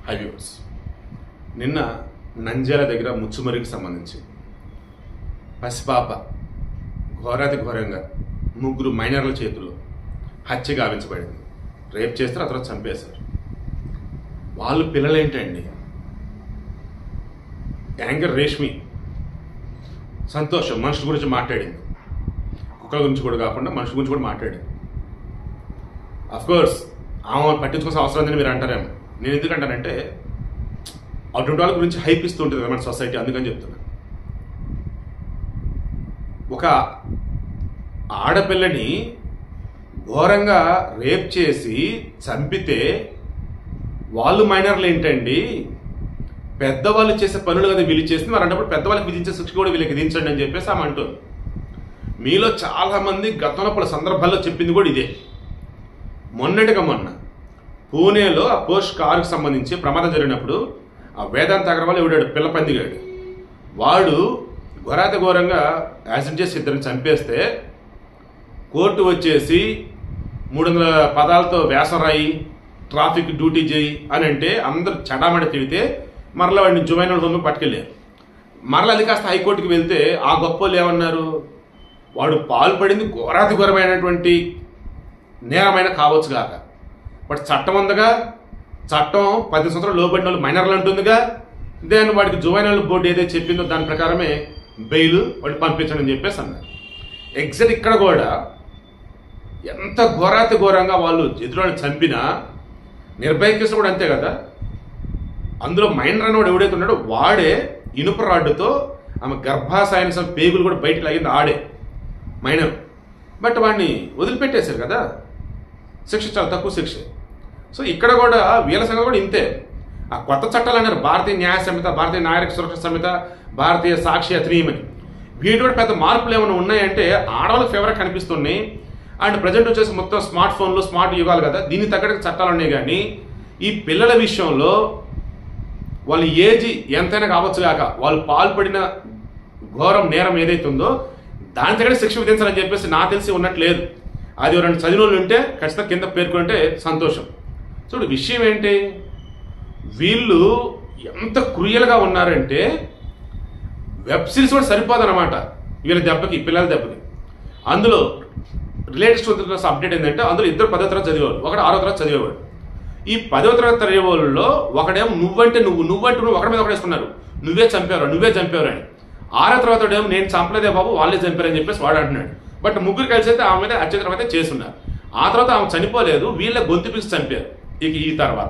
హైవ్యూస్ నిన్న నంద్యాల దగ్గర ముచ్చుమరికి సంబంధించి పసిపాప ఘోరాతి ఘోరంగా ముగ్గురు మైనర్ల చేతుల్లో హత్య గావించబడింది రేప్ చేస్తారు ఆ తర్వాత చంపేశారు వాళ్ళు పిల్లలు ఏంటండి యాంకర్ రేష్మి సంతోషం మనుషుల గురించి మాట్లాడింది కుక్కల గురించి కూడా కాకుండా మనుషుల గురించి కూడా మాట్లాడింది కోర్స్ ఆమె పట్టించుకోవాల్సిన అవసరం ఉందని మీరు అంటారేమో నేను ఎందుకంటానంటే అటువంటి వాళ్ళ గురించి హైప్ ఇస్తూ ఉంటుంది కదా మన సొసైటీ అందుకని చెప్తున్నా ఒక ఆడపిల్లని ఘోరంగా రేప్ చేసి చంపితే వాళ్ళు మైనర్లు ఏంటండి పెద్దవాళ్ళు చేసే పనులు కదా వీళ్ళు చేసింది మరి అన్నప్పుడు పెద్దవాళ్ళకి విధించే శిక్ష కూడా వీళ్ళకి విధించండి అని చెప్పేసి ఆమె అంటుంది మీలో చాలా మంది గతంలో పలు సందర్భాల్లో చెప్పింది కూడా ఇదే మొన్నటిగా మొన్న పూణేలో ఆ పోస్ట్ కారుకు సంబంధించి ప్రమాదం జరిగినప్పుడు ఆ వేదాంత అగర్వాల్ ఎవడాడు పిల్ల పందిగాడు వాడు ఘోరాత ఘోరంగా యాసిడ్ చేసి ఇద్దరిని చంపేస్తే కోర్టు వచ్చేసి మూడు వందల పదాలతో వ్యాసం రాయి ట్రాఫిక్ డ్యూటీ చేయి అని అంటే అందరూ చటామట తిడితే మరలా వాడిని జుమైనల్ హోమ్ పట్టుకెళ్ళారు మరలా అది కాస్త హైకోర్టుకి వెళ్తే ఆ గొప్పలు ఏమన్నారు వాడు పాల్పడింది ఘోరాతి ఘోరమైనటువంటి నేరమైన కావచ్చు కాక బట్ చట్టం ఉందిగా చట్టం పది సంవత్సరాలు లోబడిన వాళ్ళు మైనర్లు అంటుందిగా దెన్ వాడికి జువైనల్ బోర్డు ఏదైతే చెప్పిందో దాని ప్రకారమే బెయిల్ వాడిని పంపించండి అని చెప్పేసి అన్నారు ఎగ్జాక్ట్ ఇక్కడ కూడా ఎంత ఘోరాతి ఘోరంగా వాళ్ళు ఎదురుని చంపినా నిర్భయ కేసు కూడా అంతే కదా అందులో మైనర్ అనేవాడు ఎవడైతే ఉన్నాడో వాడే ఇనుప రాడ్డుతో ఆమె గర్భాశయానికి సంబంధించిన పేగులు కూడా బయటకు లాగింది ఆడే మైనర్ బట్ వాడిని వదిలిపెట్టేశారు కదా శిక్ష చాలా తక్కువ శిక్ష సో ఇక్కడ కూడా వీళ్ళ సంగతి కూడా ఇంతే ఆ కొత్త చట్టాలు అన్నారు భారతీయ న్యాయ సంహిత భారతీయ నాగరిక సురక్ష సంహిత భారతీయ సాక్షి అత్రీయమని వీటి కూడా పెద్ద మార్పులు ఏమైనా ఉన్నాయంటే ఆడవాళ్ళకి ఫేవర్గా కనిపిస్తున్నాయి అండ్ ప్రజెంట్ వచ్చేసి మొత్తం స్మార్ట్ ఫోన్లు స్మార్ట్ యుగాలు కదా దీనికి తగ్గట్టు చట్టాలు ఉన్నాయి కానీ ఈ పిల్లల విషయంలో వాళ్ళ ఏజ్ ఎంతైనా కావచ్చు కాక వాళ్ళు పాల్పడిన ఘోరం నేరం ఏదైతే ఉందో దాని తగ్గట్టు శిక్ష విధించాలని చెప్పేసి నాకు తెలిసి ఉన్నట్లేదు అది ఎవరైనా చదివిన వాళ్ళు ఉంటే ఖచ్చితంగా కింద పేర్కొంటే సంతోషం చూడు విషయం ఏంటి వీళ్ళు ఎంత క్రూయల్గా ఉన్నారంటే వెబ్ సిరీస్ కూడా సరిపోదన్నమాట వీళ్ళ దెబ్బకి పిల్లల దెబ్బకి అందులో లేటెస్ట్ అప్డేట్ ఏంటంటే అందులో ఇద్దరు పదో తరగతి చదివేవాళ్ళు ఒకటి ఆరో తరగతి చదివేవాడు ఈ పదో తరగతి చదివే వాళ్ళలో ఒకడేమో నువ్వంటే నువ్వు నువ్వంటే నువ్వు ఒకటి మీద ఒకడేసుకున్నారు నువ్వే చంపారు నువ్వే చంపారు అని ఆరో తర్వాత ఏమో నేను చంపలేదే బాబు వాళ్ళే చంపారని చెప్పేసి వాడు అంటున్నాడు బట్ ముగ్గురు కలిసి అయితే ఆమె మీద అత్యంతరం అయితే చేస్తున్నారు ఆ తర్వాత ఆమె చనిపోలేదు వీళ్ళ గొంతు పిలిచి చంపారు ఇక ఈ తర్వాత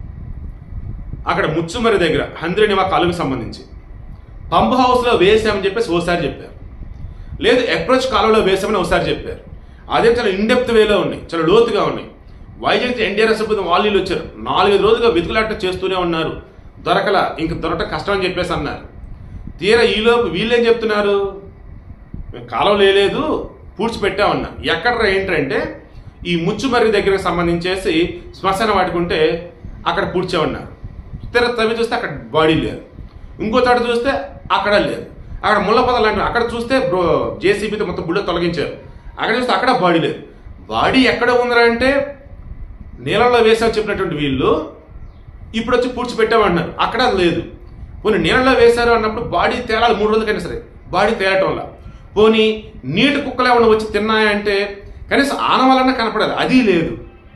అక్కడ ముచ్చుమరి దగ్గర హంద్రినివా కాలువకి సంబంధించి పంప్ హౌస్లో వేసామని చెప్పేసి ఓసారి చెప్పారు లేదు అప్రోచ్ కాలువలో వేసామని ఒకసారి చెప్పారు అదే చాలా ఇండెప్త్ వేలో ఉన్నాయి చాలా లోతుగా ఉన్నాయి వైజాగ్ ఎన్డీఆర్ సిబ్బంది వాళ్ళు వచ్చారు నాలుగైదు రోజులుగా వెతుకులాట చేస్తూనే ఉన్నారు దొరకల ఇంక దొరకటం కష్టం అని చెప్పేసి అన్నారు తీరా ఈలోపు వీళ్ళేం చెప్తున్నారు మేము కాలువ లేదు పూడ్చిపెట్టామన్నా ఎక్కడ ఏంటంటే ఈ ముచ్చుమర్రి దగ్గరకు సంబంధించేసి శ్మశానం వాడుకుంటే అక్కడ పూడ్చామన్నారు తీరా తవ్వి చూస్తే అక్కడ బాడీ లేదు ఇంకో చోట చూస్తే అక్కడ లేదు అక్కడ ముళ్ళ పొదలు లాంటివి అక్కడ చూస్తే బ్రో జేసీబీతో మొత్తం బుల్ల తొలగించారు అక్కడ చూస్తే అక్కడ బాడీ లేదు బాడీ ఎక్కడ ఉందిరా అంటే నీళ్ళలో వేసామని చెప్పినటువంటి వీళ్ళు ఇప్పుడు వచ్చి పూడ్చిపెట్టామన్నారు అక్కడ అది లేదు పోనీ నీళ్ళలో వేశారు అన్నప్పుడు బాడీ తేలాలి మూడు రోజులకైనా సరే బాడీ తేలటం వల్ల పోనీ నీటి కుక్కలు ఏమన్నా వచ్చి తిన్నాయంటే కనీసం ఆనవాలన్నా కనపడదు అది లేదు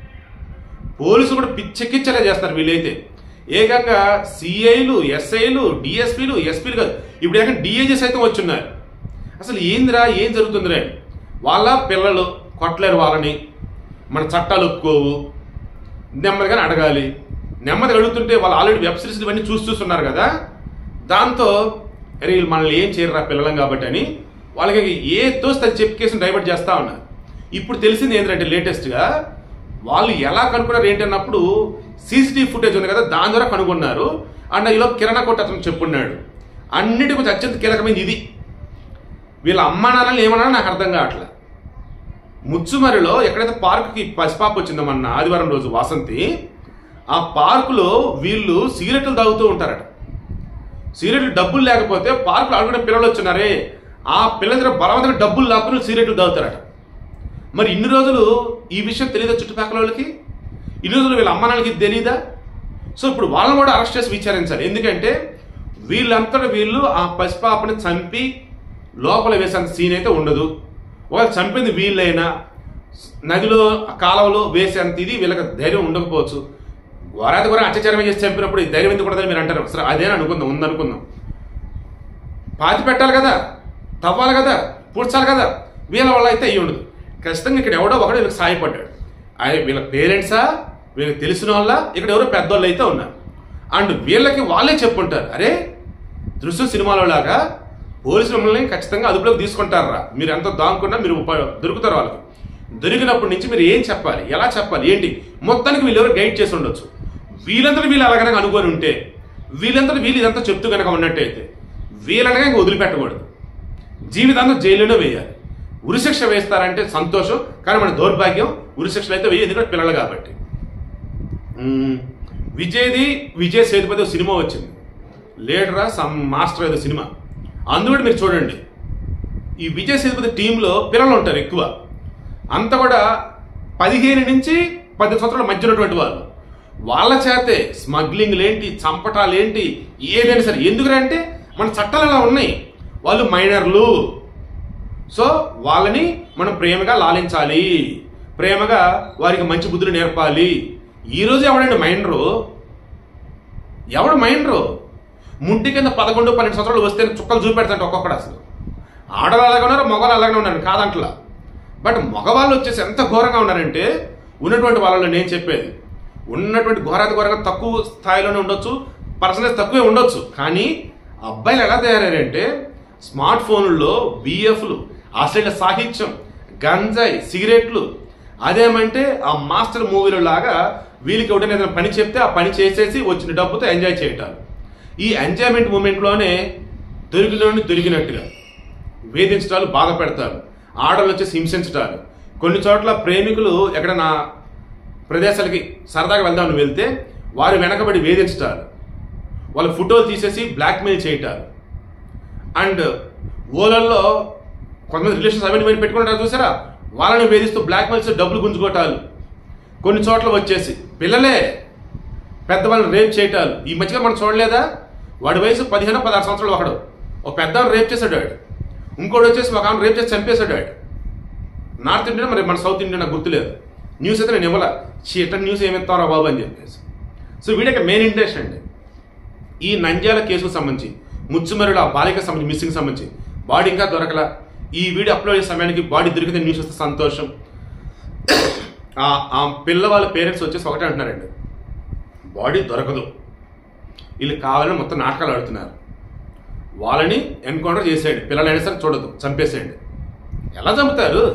పోలీసులు కూడా పిచ్చెక్కిచ్చలే చేస్తారు వీళ్ళైతే ఏకంగా సిఐలు ఎస్ఐలు డిఎస్పీలు ఎస్పీలు కాదు ఇప్పుడు ఏకంగా డిఏజీ సైతం వచ్చున్నారు అసలు ఏందిరా ఏం జరుగుతుందిరా అని. వాళ్ళ పిల్లలు కొట్టలేరు వాళ్ళని మన చట్టాలు ఒప్పుకోవు నెమ్మదిగానే అడగాలి నెమ్మదిగా అడుగుతుంటే వాళ్ళు ఆల్రెడీ వెబ్ సిరీస్ ఇవన్నీ చూసి చూస్తున్నారు కదా దాంతో అరే వీళ్ళు మనల్ని ఏం చేయరు పిల్లలం కాబట్టి అని వాళ్ళకి ఏ తోస్తే అది చెప్పి కేసుని డైవర్ట్ చేస్తా ఉన్నారు ఇప్పుడు తెలిసింది ఏంటంటే లేటెస్ట్గా వాళ్ళు ఎలా కనుక్కున్నారు ఏంటి అన్నప్పుడు సీసీటీవీ ఫుటేజ్ ఉంది కదా దాని ద్వారా కనుగొన్నారు అండ్ ఈలో కిరణ కొట్ట అతను చెప్పున్నాడు అన్నిటి కొంచెం అత్యంత కీలకమైనది ఇది వీళ్ళ అమ్మా నాన్నలు ఏమన్నా నాకు అర్థం కావట్లే ముచ్చుమరిలో ఎక్కడైతే పార్క్కి పసిపాప వచ్చిందో మొన్న ఆదివారం రోజు వాసంతి ఆ పార్కులో వీళ్ళు సిగరెట్లు తాగుతూ ఉంటారట సిగరెట్లు డబ్బులు లేకపోతే పార్కులో ఆడుకునే పిల్లలు వచ్చినారే ఆ పిల్లల దగ్గర బలవంతంగా డబ్బులు లాక్కుని సిగరెట్లు తాగుతారట మరి ఇన్ని రోజులు ఈ విషయం తెలియదా చుట్టుపక్కల వాళ్ళకి ఇన్ని రోజులు వీళ్ళ అమ్మ నాన్నలకి ఇది తెలీదా సో ఇప్పుడు వాళ్ళని కూడా అరెస్ట్ చేసి విచారించాలి ఎందుకంటే వీళ్ళంతటా వీళ్ళు ఆ పసిపాపని చంపి లోపల వేసేంత సీన్ అయితే ఉండదు ఒకవేళ చంపింది వీళ్ళైనా నదిలో కాలువలో వేసేంత ఇది వీళ్ళకి ధైర్యం ఉండకపోవచ్చు వారాది కూడా అత్యాచారం చేసి చంపినప్పుడు ఈ ధైర్యం ఎందుకు ఉండదని మీరు అంటారు సరే అదేనా అనుకుందాం ఉందనుకుందాం పాతి పెట్టాలి కదా తవ్వాలి కదా పూడ్చాలి కదా వీళ్ళ వల్ల అయితే అయ్యి ఉండదు ఖచ్చితంగా ఇక్కడ ఎవడో ఒకడు వీళ్ళకి సాయపడ్డాడు ఆయన వీళ్ళ పేరెంట్సా వీళ్ళకి తెలిసిన వాళ్ళ ఇక్కడ ఎవరో పెద్దోళ్ళు అయితే ఉన్నారు అండ్ వీళ్ళకి వాళ్ళే చెప్పుంటారు అరే దృశ్య సినిమాలో లాగా పోలీసులు మిమ్మల్ని ఖచ్చితంగా అదుపులోకి తీసుకుంటారా మీరు ఎంత దాంకున్నా మీరు ఉప- దొరుకుతారు వాళ్ళకి దొరికినప్పటి నుంచి మీరు ఏం చెప్పాలి ఎలా చెప్పాలి ఏంటి మొత్తానికి వీళ్ళు ఎవరు గైడ్ చేసి ఉండొచ్చు వీళ్ళందరూ వీళ్ళు అలాగనగా అనుకొని ఉంటే వీళ్ళందరూ వీళ్ళు ఇదంతా చెప్తూ కనుక ఉన్నట్టయితే వీళ్ళనగా ఇంక వదిలిపెట్టకూడదు జీవితాంతం జైల్లోనే వేయాలి ఉరిశిక్ష వేస్తారంటే సంతోషం కానీ మన దౌర్భాగ్యం ఉరిశిక్షలు అయితే వేయదు ఎందుకంటే పిల్లలు కాబట్టి మ్మ్. విజయ్ది విజయ్ సేతుపతి ఒక సినిమా వచ్చింది లేడరా సమ్ మాస్టర్ ఏదో సినిమా అందులో మీరు చూడండి ఈ విజయ్ సేతుపతి టీంలో పిల్లలు ఉంటారు ఎక్కువ అంతా కూడా పదిహేను నుంచి పది సంవత్సరాల మధ్య ఉన్నటువంటి వాళ్ళు వాళ్ళ చేతే స్మగ్లింగ్లు ఏంటి చంపటాలు ఏంటి ఏదైనా సరే ఎందుకంటే మన చట్టాలు అలా ఉన్నాయి వాళ్ళు మైనర్లు సో వాళ్ళని మనం ప్రేమగా లాలించాలి ప్రేమగా వారికి మంచి బుద్ధులు నేర్పాలి ఈరోజు ఎవడండి మైండరు ఎవడు మైండరు ముడ్డి కింద పదకొండు పన్నెండు సంవత్సరాలు వస్తే చుక్కలు చూపెడతాంట ఒక్కొక్కడు అసలు ఆడవాళ్ళు అలాగే ఉన్నారు మగవాళ్ళు అలాగే ఉన్నారు కాదంట్లా బట్ మగవాళ్ళు వచ్చేసి ఎంత ఘోరంగా ఉన్నారంటే ఉన్నటువంటి వాళ్ళలో నేను చెప్పేది ఉన్నటువంటి ఘోరాతి ఘోరంగా తక్కువ స్థాయిలోనే ఉండొచ్చు పర్సనేజ్ తక్కువే ఉండొచ్చు కానీ అబ్బాయిలు ఎలా తయారయ్యారంటే స్మార్ట్ ఫోన్లలో బిఎఫ్లు అసలు సాహిత్యం గంజాయి సిగరెట్లు అదేమంటే ఆ మాస్టర్ మూవీలో లాగా వీళ్ళకి ఎవడైనా ఏదైనా పని చెప్తే ఆ పని చేసేసి వచ్చిన డబ్బుతో ఎంజాయ్ చేయటాలు ఈ ఎంజాయ్మెంట్ మూమెంట్లోనే దొరికినోడిని దొరికినట్టుగా వేధించడాలు బాధ పెడతారు ఆడలు వచ్చేసి హింసించడాలు కొన్ని చోట్ల ప్రేమికులు ఎక్కడైనా ప్రదేశాలకి సరదాగా వెళ్దామని వెళ్తే వారు వెనకబడి వేధించటాలు వాళ్ళ ఫోటోలు తీసేసి బ్లాక్మెయిల్ చేయటాలు అండ్ ఓలల్లో కొంతమంది రిలేషన్స్ అవన్నీ ఇవన్నీ పెట్టుకుంటారు చూసారా వాళ్ళని వేధిస్తూ బ్లాక్మెయిల్స్ డబ్బులు గుంజుకోవటాలు కొన్ని చోట్ల వచ్చేసి పిల్లలే పెద్దవాళ్ళని రేప్ చేయటాలు ఈ మధ్యగా మనం చూడలేదా వాడి వయసు పదిహేను పదహారు సంవత్సరాలు ఒకడు ఒక పెద్ద రేప్ చేశాడు వాడు ఇంకోటి వచ్చేసి ఒక ఆమె రేప్ చేసి చంపేశాడు వాడు నార్త్ ఇండియన్ మరి మన సౌత్ ఇండియన్ నాకు గుర్తులేదు న్యూస్ అయితే నేను ఇవ్వాల చీట న్యూస్ ఏమిస్తారా బాబు అని చెప్పేసి సో వీడికి మెయిన్ ఇంట్రెస్ట్ అండి ఈ నంద్యాల కేసుకు సంబంధించి ముచ్చుమరుడు ఆ బాలిక సంబంధించి మిస్సింగ్ సంబంధించి బాడీ ఇంకా దొరకల ఈ వీడియో అప్లోడ్ చేసే సమయానికి బాడీ దొరికితే న్యూస్ వస్తే సంతోషం ఆ ఆ పిల్ల వాళ్ళ పేరెంట్స్ వచ్చేసి ఒకటే అంటున్నారండి బాడీ దొరకదు వీళ్ళు కావాలని మొత్తం నాటకాలు ఆడుతున్నారు వాళ్ళని ఎన్కౌంటర్ చేసేయండి పిల్లలైనా సరే చూడదు చంపేసేయండి ఎలా చంపుతారు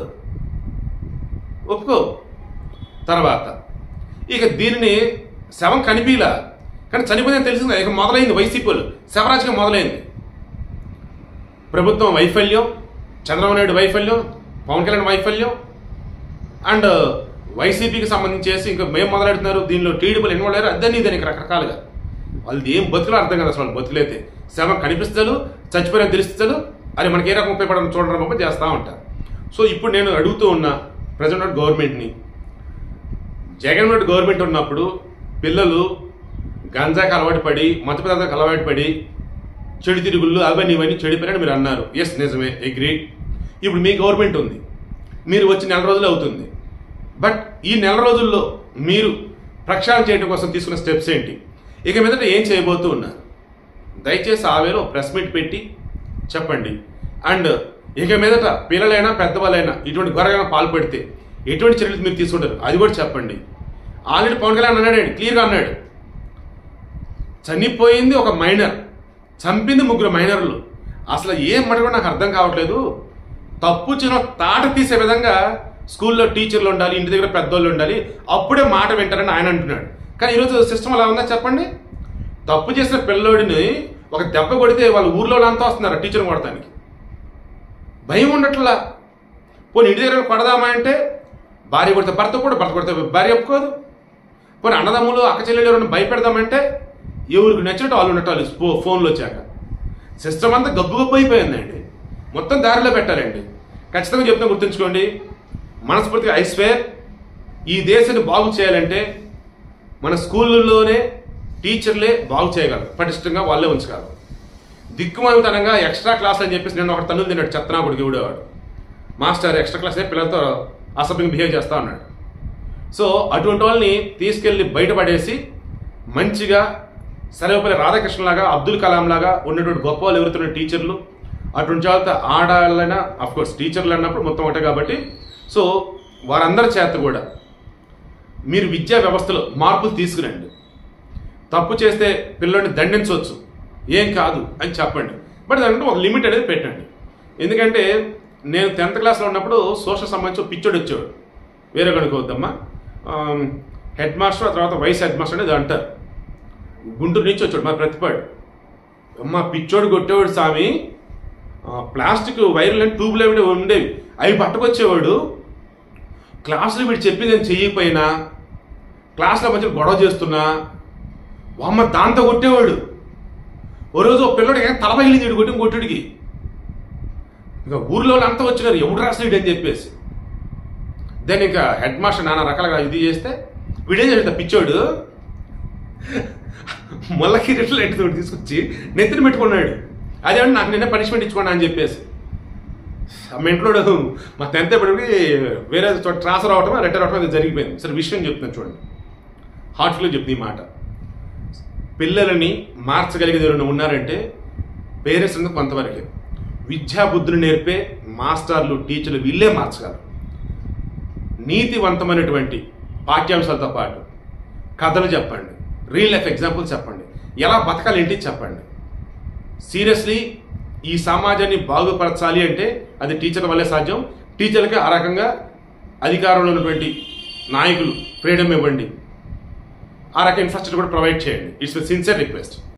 ఒప్పుకో తర్వాత ఇక దీనిని శవం కనిపించలా కానీ చనిపోయిందని తెలిసింది ఇక మొదలైంది వైసీపీలు శవరాజకీయం మొదలైంది ప్రభుత్వం వైఫల్యం చంద్రబాబు నాయుడు వైఫల్యం పవన్ కళ్యాణ్ వైఫల్యం అండ్ వైసీపీకి సంబంధించేసి ఇంకా మేము మొదలెడుతున్నారు దీనిలో టీడీపీలు ఇన్వాల్వ్ అయ్యారు అదని ఇదని రకరకాలుగా వాళ్ళది ఏం బతుకులో అర్థం కదా అసలు వాళ్ళు బతుకులైతే శవం కనిపిస్తారు చచ్చిపోయిన తెలుస్తారు అది మనకి ఏ రకం ఉపయోగపడడం చూడడం పంప చేస్తూ ఉంటారు సో ఇప్పుడు నేను అడుగుతూ ఉన్నా ప్రజెంట్ గవర్నమెంట్ని జగన్ రెడ్డి గవర్నమెంట్ ఉన్నప్పుడు పిల్లలు గంజాకి అలవాటు పడి మత పదార్థాలకు అలవాటు పడి చెడు తిరుగుళ్ళు అవన్నీ ఇవన్నీ చెడిపోయారని మీరు అన్నారు ఎస్ నిజమే అగ్రీ ఇప్పుడు మీ గవర్నమెంట్ ఉంది మీరు వచ్చి నెల రోజులు అవుతుంది బట్ ఈ నెల రోజుల్లో మీరు ప్రక్షాళన చేయడం కోసం తీసుకున్న స్టెప్స్ ఏంటి ఇక మీదట ఏం చేయబోతూ ఉన్నారు దయచేసి ఆ వేలో ప్రెస్ మీట్ పెట్టి చెప్పండి అండ్ ఇక మీదట పిల్లలైనా పెద్దవాళ్ళైనా ఇటువంటి ఘోరంగా పాల్పడితే ఎటువంటి చర్యలు మీరు తీసుకుంటారు అది కూడా చెప్పండి ఆల్రెడీ పవన్ కళ్యాణ్ అన్నాడు క్లియర్గా అన్నాడు చనిపోయింది ఒక మైనర్ చంపింది ముగ్గురు మైనర్లు అసలు ఏం మాట కూడా నాకు అర్థం కావట్లేదు తప్పు చిన్న తాట తీసే విధంగా స్కూల్లో టీచర్లు ఉండాలి ఇంటి దగ్గర పెద్దోళ్ళు ఉండాలి అప్పుడే మాట వింటారని ఆయన అంటున్నాడు కానీ ఈరోజు సిస్టమ్ అలా ఉందా చెప్పండి తప్పు చేసిన పిల్లోడిని ఒక దెబ్బ కొడితే వాళ్ళ ఊర్లో అంతా వస్తున్నారు టీచర్ కొడటానికి భయం ఉండట్లా పోనీ ఇంటి దగ్గర కొడదామా అంటే భార్య కొడితే భర్త కూడా భర్త కొడితే భార్య ఒప్పుకోదు పోనీ అన్నదమ్ములు అక్క చెల్లెలు ఎవరైనా భయపెడదామంటే ఎవరికి నచ్చినట్టు వాళ్ళు ఉన్నట్టు ఫో ఫోన్లు వచ్చాక సిస్టమ్ అంతా గబ్బు గబ్బు అయిపోయిందండి మొత్తం దారిలో పెట్టారండి ఖచ్చితంగా చెప్తాను గుర్తుంచుకోండి మనస్ఫూర్తిగా ఐస్వేర్ ఈ దేశాన్ని బాగు చేయాలంటే మన స్కూళ్ళల్లోనే టీచర్లే బాగు చేయగలరు పటిష్టంగా వాళ్ళే ఉంచగలరు దిక్కుమాలితనంగా ఎక్స్ట్రా క్లాస్ అని చెప్పేసి నేను ఒక తన్నులు తిన్నాడు చెత్తనా కొడుకు ఇవిడేవాడు మాస్టర్ ఎక్స్ట్రా క్లాస్ పిల్లలతో అసభ్యంగా బిహేవ్ చేస్తా ఉన్నాడు సో అటువంటి వాళ్ళని తీసుకెళ్లి బయటపడేసి మంచిగా సర్వేపల్లి రాధాకృష్ణలాగా అబ్దుల్ కలాం లాగా ఉన్నటువంటి గొప్ప వాళ్ళు ఎవరుతున్న టీచర్లు అటువంటి వాళ్ళతో ఆడాలైనా అఫ్ కోర్స్ టీచర్లు అన్నప్పుడు మొత్తం ఒకటే కాబట్టి సో వారందరి చేత కూడా మీరు విద్యా వ్యవస్థలో మార్పులు తీసుకురండి తప్పు చేస్తే పిల్లల్ని దండించవచ్చు ఏం కాదు అని చెప్పండి బట్ దాంట్లో ఒక లిమిట్ అనేది పెట్టండి ఎందుకంటే నేను టెన్త్ క్లాస్లో ఉన్నప్పుడు సోషల్ సంబంధించి ఒక పిచ్చోడు వచ్చేవాడు వేరే కనుకోవద్దమ్మా హెడ్ మాస్టర్ ఆ తర్వాత వైస్ హెడ్ మాస్టర్ అనేది అంటారు గుంటూరు నుంచి వచ్చాడు మా ప్రతిపాడు అమ్మ పిచ్చోడు కొట్టేవాడు స్వామి ఆ, ప్లాస్టిక్ వైర్లు అని ట్యూబ్లు అవి ఉండేవి అవి పట్టుకొచ్చేవాడు క్లాసులో వీడు చెప్పింది నేను చెయ్యకపోయినా క్లాస్లో మధ్య గొడవ చేస్తున్నా అమ్మ దాంతో కొట్టేవాడు ఓ రోజు ఒక పిల్లడికి తల పగిలింది వీడు కొట్టిన కొట్టుడికి ఇక ఊర్లో వాళ్ళు అంతా వచ్చినారు ఎవడు రాసాడు అని చెప్పేసి దాన్ని ఇంకా హెడ్ మాస్టర్ నానా రకాలుగా ఇది చేస్తే వీడేం చేస్తాడు పిచ్చోడు మొల్లకి లైట్ తోటి తీసుకొచ్చి నెత్తిన పెట్టుకున్నాడు అదే నాకు నిన్న పనిష్మెంట్ ఇచ్చుకోండి అని చెప్పేసి మా ఇంట్లో మా టెన్త్ ఎప్పటికి వేరే చోట ట్రాన్స్ఫర్ అవటం రిటైర్ అవటం అది జరిగిపోయింది సరే విషయం చెప్తున్నాను చూడండి హార్ట్ఫుల్గా చెప్తుంది ఈ మాట పిల్లలని మార్చగలిగేది ఎవరైనా ఉన్నారంటే పేరెంట్స్ అనేది కొంతవరకే విద్యా బుద్ధులు నేర్పే మాస్టర్లు టీచర్లు వీళ్ళే మార్చగలరు నీతివంతమైనటువంటి పాఠ్యాంశాలతో పాటు కథలు చెప్పండి రియల్ లైఫ్ ఎగ్జాంపుల్ చెప్పండి ఎలా బతకాలి ఏంటి చెప్పండి సీరియస్లీ ఈ సమాజాన్ని బాగుపరచాలి అంటే అది టీచర్ల వల్లే సాధ్యం టీచర్లకి ఆ రకంగా అధికారంలో ఉన్నటువంటి నాయకులు ఫ్రీడమ్ ఇవ్వండి ఆ రకం ఇన్ఫ్రాస్ట్రక్చర్ కూడా ప్రొవైడ్ చేయండి ఇట్స్ సిన్సియర్ రిక్వెస్ట్